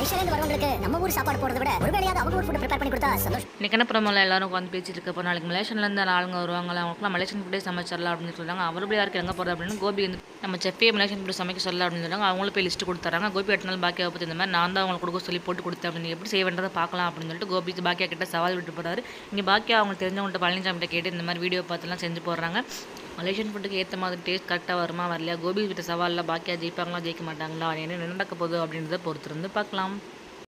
மலேசியால இருந்து வரவங்களுக்கு நம்ம ஊர் சாப்பாடு போடுறத விட ஒரு வேளையாவது அவங்க ஊர் ஃபுட் ப்ரிப்பேர் பண்ணி கொடுத்தா சந்தோஷம் இன்னைக்கு என்ன ப்ரோமோல எல்லாரும் உட்காந்து பேசிட்டு இருக்கப்போ நாளைக்கு மலேசியாலேருந்து ஆளுங்க வருவாங்களா அவங்களுக்குலாம் மலேசியன் ஃபுட்டே சமைச்சிடலாம் அப்படின்னு சொல்றாங்க அவர் யாருக்கு எங்கே போகிறது அப்படின்னு கோபி வந்து நம்ம செஃப்பே மலேசியன் ஃபுட் சமைக்க சொல்லலாம் அப்படின்னு சொல்றாங்க அவங்களும் போய் லிஸ்ட் கொடுத்துறாங்க கோபி எட்டு பாக்கியா பற்றி இந்த மாதிரி நான் தான் அவங்களுக்கு கொடுக்க சொல்லி போட்டு கொடுத்தேன் அப்படின்னு எப்படி செய்ய வேண்டதை பார்க்கலாம் அப்படின்னு சொல்லிட்டு கோபி பாக்கியா கிட்ட சவால் விட்டு போறாரு இங்கே பாக்கியா அவங்களுக்கு தெரிஞ்சவங்கள்ட்ட பழனிசாமி கிட்ட கேட்டு இந்த மாதிரி வீடியோ பார்த்துலாம் செஞ்சு போடுறாங்க மலேசியன் ஃபுட்டுக்கு ஏற்ற மாதிரி டேஸ்ட் கரெக்டாக வருமா வரலையா கோபி விட்ட சவாலில் பாக்கியா ஜெயிப்பாங்களா ஜெயிக்க மாட்டாங்களா என்ன நடக்க போகுது அப்படின்றத பொறுத்திருந்து பார்க்கலாம்